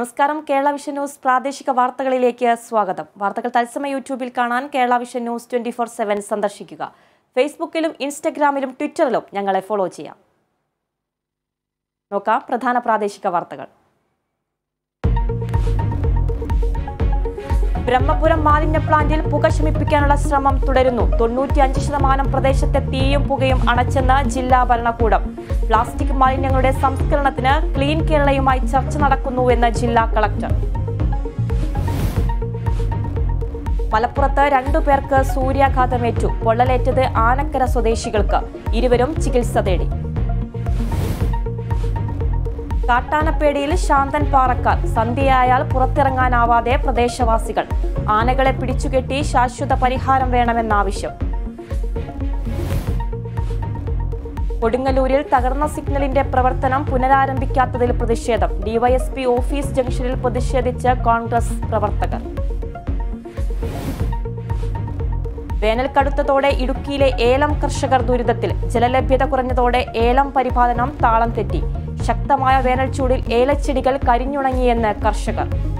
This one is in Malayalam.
നമസ്കാരം കേരള വിഷൻ ന്യൂസ് പ്രാദേശിക വാർത്തകളിലേക്ക് സ്വാഗതം വാർത്തകൾ തത്സമയ യൂട്യൂബിൽ കാണാൻ Kerala vision news twenty four seven സന്ദർശിക്കുക ഫേസ്ബുക്കിലും ഇൻസ്റ്റഗ്രാമിലും ട്വിറ്ററിലും ഞങ്ങളെ ഫോളോ ചെയ്യാം നോക്കാം പ്രധാന പ്രാദേശിക വാർത്തകൾ ബ്രഹ്മപുരം മാലിന്യ പ്ലാന്റിൽ പുക ശമിപ്പിക്കാനുള്ള ശ്രമം തുടരുന്നു തൊണ്ണൂറ്റിയഞ്ച് ശതമാനം പ്രദേശത്തെ തീയും പുകയും അണച്ചെന്ന് ജില്ലാ ഭരണകൂടം പ്ലാസ്റ്റിക് മാലിന്യങ്ങളുടെ സംസ്കരണത്തിന് ക്ലീൻ കേരളയുമായി ചർച്ച നടക്കുന്നുവെന്ന് ജില്ലാ കളക്ടർ മലപ്പുറത്ത് രണ്ടു പേർക്ക് സൂര്യാഘാതമേറ്റു പൊള്ളലേറ്റത് ആനക്കര സ്വദേശികൾക്ക് ഇരുവരും ചികിത്സ തേടി കാട്ടാനപ്പേടിയിൽ ശാന്തൻ പാറക്കാർ സന്ധ്യയായാൽ പുറത്തിറങ്ങാനാവാതെ പ്രദേശവാസികൾ ആനകളെ പിടിച്ചുകെട്ടി ശാശ്വത പരിഹാരം വേണമെന്നാവശ്യം കൊടുങ്ങല്ലൂരിൽ തകർന്ന സിഗ്നലിന്റെ പ്രവർത്തനം പുനരാരംഭിക്കാത്തതിൽ പ്രതിഷേധം ഡിവൈഎസ്പി ഓഫീസ് ജംഗ്ഷനിൽ പ്രതിഷേധിച്ച് കോൺഗ്രസ് പ്രവർത്തകർ വേനൽ കടുത്തതോടെ ഇടുക്കിയിലെ ഏലം കർഷകർ ദുരിതത്തിൽ ജലലഭ്യത കുറഞ്ഞതോടെ ഏലം പരിപാലനം താളം തെറ്റി ശക്തമായ വേനൽച്ചൂടിൽ ഏലച്ചെടികൾ കരിഞ്ഞുണങ്ങിയെന്ന് കർഷകർ